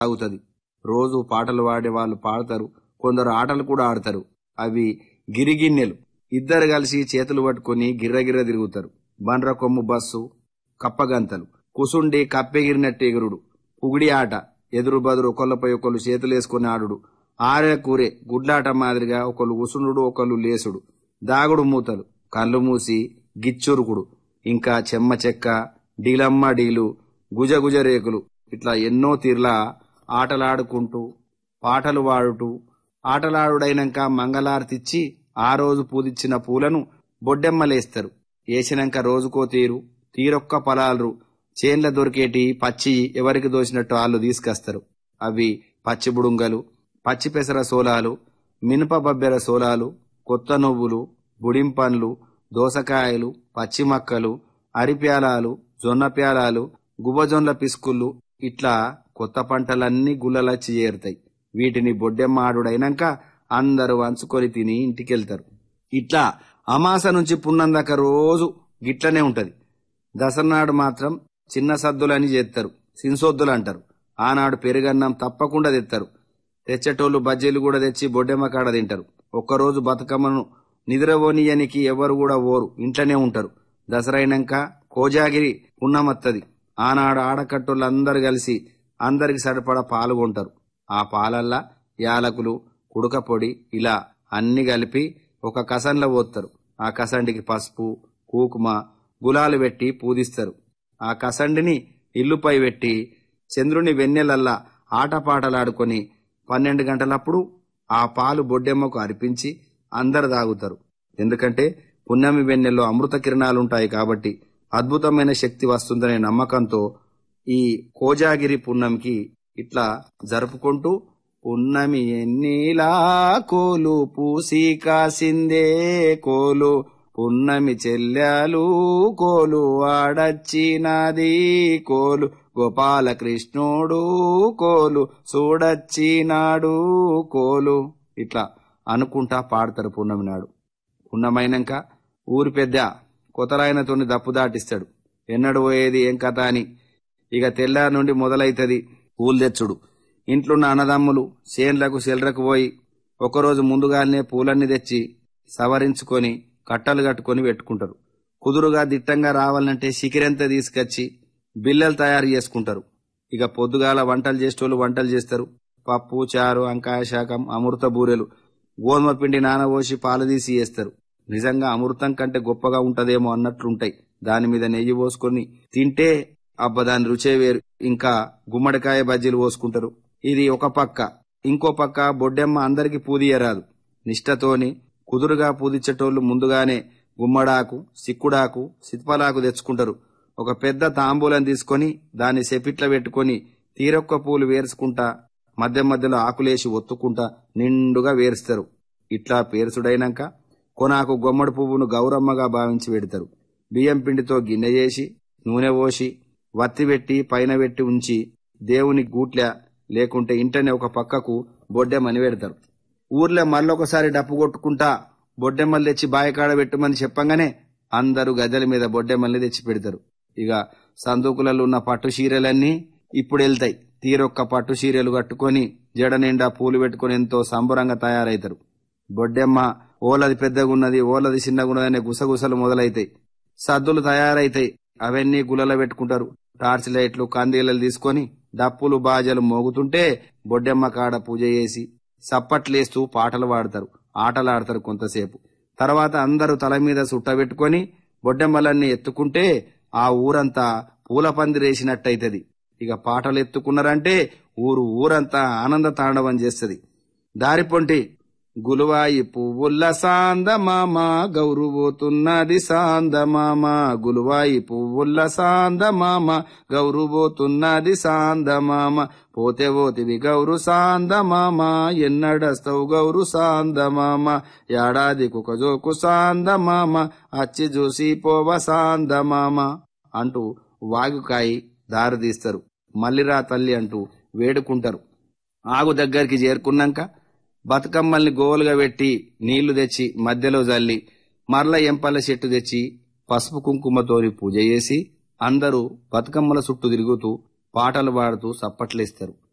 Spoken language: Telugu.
సాగుతుంది రోజు పాటలు పాడే వాళ్ళు పాడతారు కొందరు ఆటలు కూడా ఆడతారు అవి గిరిగిన్నెలు ఇద్దరు కలిసి చేతులు పట్టుకొని గిర్రగిర్ర తిరుగుతారు బండ్ర కొమ్ము బస్సు కప్పగంతలు కుసుండి కప్పెగిరినట్టు ఎగురుడు పుగిడి ఆట ఎదురు బదురు ఒకళ్ళపై ఒకళ్ళు చేతులు వేసుకుని ఆడుడు ఆరే కూరే గుడ్లాట మాదిరిగా ఒకళ్ళు ఉసునుడు ఒకళ్ళు లేసుడు దాగుడు మూతలు కళ్ళు మూసి గిచ్చురుకుడు ఇంకా చెమ్మ చెక్క డీలమ్మ డీలు గుజగుజ రేకులు ఇట్లా ఎన్నో తీర్లా ఆటలాడుకుంటూ పాటలు పాడుతూ ఆటలాడుడైనాక మంగళారతిచ్చి ఆ రోజు పూదిచ్చిన పూలను బొడ్డెమ్మలేస్తారు వేసినాక రోజుకో తీరు తీరొక్క పొలాలు చేన్ల దొరికేటి పచ్చి ఎవరికి దోచినట్టు వాళ్ళు తీసుకొస్తారు అవి పచ్చి బుడుంగలు పచ్చి పెసర సోలాలు మినప బబ్బెర సోలాలు కొత్త నువ్వులు బుడింపండ్లు దోసకాయలు పచ్చి మక్కలు అరిప్యాలాలు జొన్న ప్యాలాలు గువ్వజొన్నల పిసుకుళ్ళు ఇట్లా కొత్త పంటలన్నీ గుల్లలచ్చి చేరుతాయి వీటిని బొడ్డెమ్మాడుడైనాక అందరూ వంచుకొని తిని ఇంటికెళ్తారు ఇట్లా అమాస నుంచి పున్నం దాకా రోజు గిట్లనే ఉంటది దసరనాడు మాత్రం చిన్న సద్దులని చేస్తారు సిన్సొద్దులు అంటారు ఆనాడు పెరుగన్నం తప్పకుండా తెస్తారు తెచ్చేటోళ్ళు బజ్జీలు కూడా తెచ్చి బొడ్డెమ్మ కాడ తింటారు ఒక్కరోజు బతుకమ్మను నిద్రపోనీయనికి ఎవరు కూడా ఓరు ఇంట్లోనే ఉంటారు దసరైనాక కోజాగిరి పున్నమత్తది ఆనాడు ఆడకట్టోళ్ళందరూ కలిసి అందరికి సరిపడా పాల్గొంటారు ఆ పాలల్లా యాలకులు కుడక పొడి ఇలా అన్ని కలిపి ఒక కసంలో పోస్తారు ఆ కసండికి పసుపు కుంకుమ గులాలు పెట్టి పూజిస్తారు ఆ కసండిని ఇల్లుపై పెట్టి చంద్రుని వెన్నెలల్లా ఆటపాటలాడుకొని పన్నెండు గంటలప్పుడు ఆ పాలు బొడ్డెమ్మకు అర్పించి అందరు తాగుతారు ఎందుకంటే పున్నమి వెన్నెల్లో అమృత కిరణాలుంటాయి కాబట్టి అద్భుతమైన శక్తి వస్తుందనే నమ్మకంతో ఈ కోజాగిరి పున్నంకి ఇట్లా జరుపుకుంటూ పున్నమి ఎన్నిలా కోలు పూసి కాసిందే కోలు పున్నమి చెల్లెలు కోలు ఆడచ్చినది కోలు గోపాలకృష్ణుడు కోలు చూడచ్చినాడు కోలు ఇట్లా అనుకుంటా పాడతారు పున్నమి నాడు పున్నమైనాక ఊరి పెద్ద కొతరాయనతోని దప్పు దాటిస్తాడు ఎన్నడు పోయేది ఏం కథ అని ఇక తెల్లారి నుండి మొదలైతది పూలు తెచ్చుడు ఇంట్లున్న అన్నదమ్ములు చేన్లకు సెల్రకు పోయి ఒకరోజు ముందుగానే పూలన్నీ తెచ్చి సవరించుకొని కట్టలు కట్టుకొని పెట్టుకుంటారు కుదురుగా దిట్టంగా రావాలంటే సికిరెంత తీసుకొచ్చి బిల్లలు తయారు చేసుకుంటారు ఇక పొద్దుగాల వంటలు చేసేటోళ్ళు వంటలు చేస్తారు పప్పు చారు అంకాయ శాకం అమృత బూరెలు గోధుమ పిండి నానబోసి పాలు తీసి వేస్తారు నిజంగా అమృతం కంటే గొప్పగా ఉంటదేమో అన్నట్లుంటాయి దాని మీద నెయ్యి పోసుకొని తింటే అబ్బ దాని రుచే వేరు ఇంకా గుమ్మడికాయ బజ్జీలు పోసుకుంటారు ఇది ఒక పక్క ఇంకో పక్క బొడ్డెమ్మ అందరికి పూదియరాదు నిష్టతోని కుదురుగా పూదిచ్చేటోళ్లు ముందుగానే గుమ్మడాకు సిక్కుడాకు సిత్పలాకు తెచ్చుకుంటారు ఒక పెద్ద తాంబూలం తీసుకొని దాన్ని సెపిట్ల పెట్టుకొని తీరొక్క పూలు వేర్చుకుంటా మధ్య మధ్యలో ఆకులేసి ఒత్తుకుంటా నిండుగా వేరుస్తారు ఇట్లా పేర్చుడైనాక కొనాకు గుమ్మడి పువ్వును గౌరమ్మగా భావించి పెడతారు బియ్యం పిండితో గిన్నె చేసి నూనె పోసి వత్తి పెట్టి పైన పెట్టి ఉంచి దేవుని గూట్ల లేకుంటే ఇంటనే ఒక పక్కకు బొడ్డెమ్మని పెడతారు ఊర్లో మళ్ళొకసారి డప్పు కొట్టుకుంటా బొడ్డెమ్మలు తెచ్చి బాయకాడ పెట్టమని చెప్పంగానే అందరూ గద్దెల మీద బొడ్డెమ్మల్ని తెచ్చి పెడతారు ఇక సందుకులలో ఉన్న పట్టు చీరలన్నీ ఇప్పుడు వెళ్తాయి తీరొక్క పట్టు చీరలు కట్టుకొని జడ నిండా పూలు పెట్టుకొని ఎంతో సంబరంగా తయారవుతారు బొడ్డెమ్మ ఓలది పెద్దగా ఉన్నది ఓలది చిన్నగా ఉన్నది అనే గుసగుసలు మొదలైతాయి సద్దులు తయారైతాయి అవన్నీ గులలో పెట్టుకుంటారు టార్చ్ లైట్లు కందీలలు తీసుకొని డప్పులు బాజలు మోగుతుంటే బొడ్డెమ్మ కాడ పూజ చేసి సప్పట్లేస్తూ పాటలు పాడతారు ఆటలాడతారు కొంతసేపు తర్వాత అందరూ తల మీద సుట్టబెట్టుకొని బొడ్డెమ్మలన్నీ ఎత్తుకుంటే ఆ ఊరంతా పూల పందిరేసినట్టయితది ఇక పాటలు ఎత్తుకున్నారంటే ఊరు ఊరంతా ఆనంద తాండవం చేస్తది దారిపొంటి గులువాయి పువ్వుల్ల సాందమామ గౌరుబోతున్నది సాందమామ గులువాయి పువ్వుల్ల సాందమామ గౌరుబోతున్నది సాందమామ పోతే పోతివి గౌరు సాందమామ ఎన్నడస్తవు గౌరు సాందమామ ఏడాది కుకజోకు సాందమామ అచ్చి చూసి పోవ సాందమామ అంటూ వాగుకాయి దారి తీస్తారు మల్లిరా తల్లి అంటూ వేడుకుంటారు ఆగు దగ్గరికి చేరుకున్నాక బతుకమ్మల్ని గోలుగా పెట్టి నీళ్లు తెచ్చి మధ్యలో జల్లి మరల ఎంపల చెట్టు తెచ్చి పసుపు కుంకుమతోని పూజ చేసి అందరూ బతుకమ్మల చుట్టూ తిరుగుతూ పాటలు పాడుతూ సప్పట్లేస్తారు